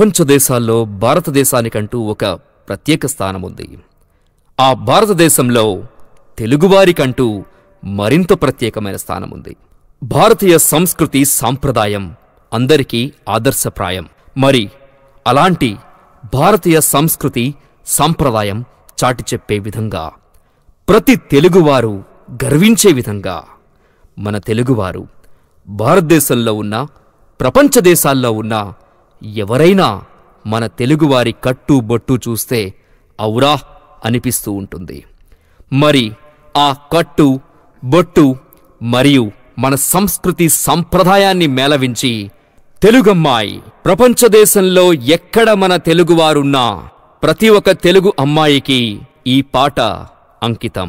ప్రపంచ దేశాల్లో భారతదేశానికంటూ ఒక ప్రత్యేక స్థానం ఉంది ఆ భారతదేశంలో తెలుగువారికంటూ మరింత ప్రత్యేకమైన స్థానం ఉంది భారతీయ సంస్కృతి సాంప్రదాయం అందరికీ ఆదర్శప్రాయం మరి అలాంటి భారతీయ సంస్కృతి సాంప్రదాయం చాటి చెప్పే విధంగా ప్రతి తెలుగువారు గర్వించే విధంగా మన తెలుగువారు భారతదేశంలో ఉన్న ప్రపంచ దేశాల్లో ఉన్న ఎవరైనా మన తెలుగువారి కట్టు బొట్టు చూస్తే ఔరా అనిపిస్తూ ఉంటుంది మరి ఆ కట్టు బొట్టు మరియు మన సంస్కృతి సంప్రదాయాన్ని మేళవించి తెలుగమ్మాయి ప్రపంచ దేశంలో ఎక్కడ మన తెలుగువారున్నా ప్రతి ఒక్క తెలుగు అమ్మాయికి ఈ పాట అంకితం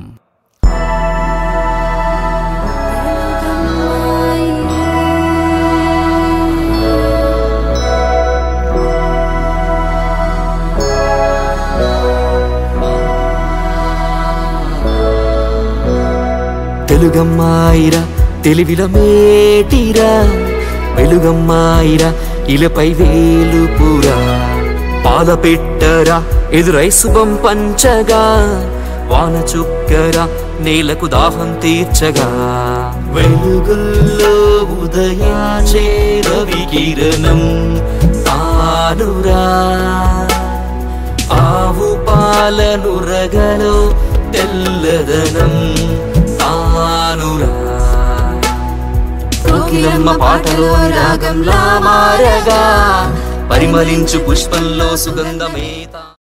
తెలుగమ్మాయిరా తెలివిల మేటిరా వెలుగమ్మాయిరా ఇలపై వేలుపురా పాల పెట్టరా ఎదురై శుభం పంచగా వాన చుక్కరా నేలకు దాహం తీర్చగా వెలుగుల్లో ఉదయాచే రవి కిరణం తానురా ఆవు పాలను రగలో తెల్లదనం తానురా కోకిలమ్మ పాటలో రాగంలా మారగా పరిమళించు పుష్పంలో సుగంధమేత